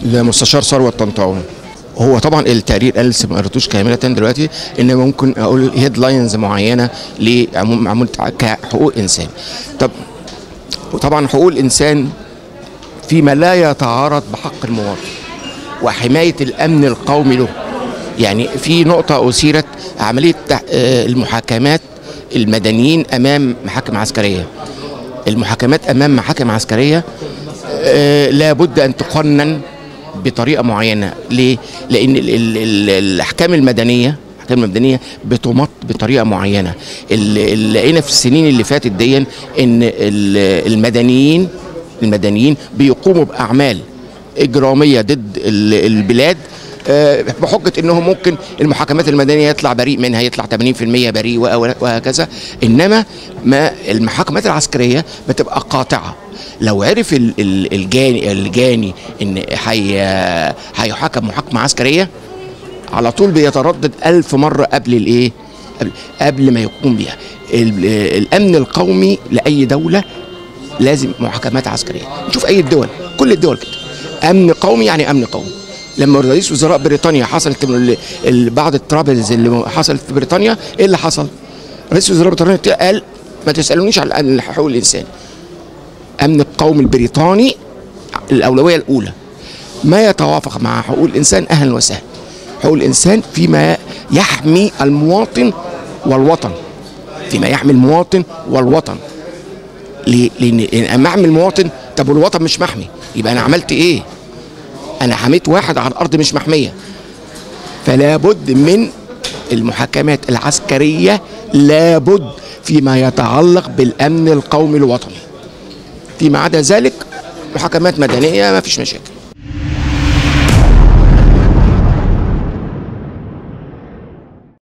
لمستشار ثروت طنطاوي هو طبعا التقرير قال لسه ما قريتوش كامله دلوقتي ان ممكن اقول هيدلاينز معينه لعموم معمول كحقوق انسان طب وطبعا حقوق الانسان فيما لا يتعارض بحق المواطن وحمايه الامن القومي له يعني في نقطه اثيرت عمليه تح- آه، المحاكمات المدنيين امام محاكم عسكريه المحاكمات امام محاكم عسكريه آه، لابد ان تقنن بطريقه معينه ليه لان ال- ال- ال- الاحكام المدنيه الاحكام المدنيه بتمط بطريقه معينه اللي اللي لقينا في السنين اللي فاتت دي ان ال- المدنيين المدنيين بيقوموا باعمال اجراميه ضد ال- البلاد آه، بحجه انهم ممكن المحاكمات المدنيه يطلع بريء منها يطلع 80% بريء وه- وهكذا انما ما المحاكمات العسكريه بتبقى قاطعه لو عرف ال- ال- الجاني الجاني ان هي- هيحاكم محاكمه عسكريه على طول بيتردد ألف مرة قبل الإيه؟ قبل, قبل ما يقوم بيها ال- الأمن القومي لأي دولة لازم محاكمات عسكرية نشوف أي الدول كل الدول كده أمن قومي يعني أمن قومي لما رئيس وزراء بريطانيا حصلت ال- ال- بعض الترابلز اللي حصلت في بريطانيا ايه اللي حصل؟ رئيس وزراء بريطانيا قال ما تسالونيش عن حقوق الانسان امن القومي البريطاني الاولويه الاولى ما يتوافق مع حقوق الانسان اهلا وسهلا حقوق الانسان فيما يحمي المواطن والوطن فيما يحمي المواطن والوطن ليه؟ لان لأن اما احمي المواطن طب والوطن مش محمي يبقى انا عملت ايه؟ انا حميت واحد على الارض مش محميه فلا بد من المحاكمات العسكريه لابد فيما يتعلق بالامن القومي الوطني فيما عدا ذلك محاكمات مدنيه ما فيش مشاكل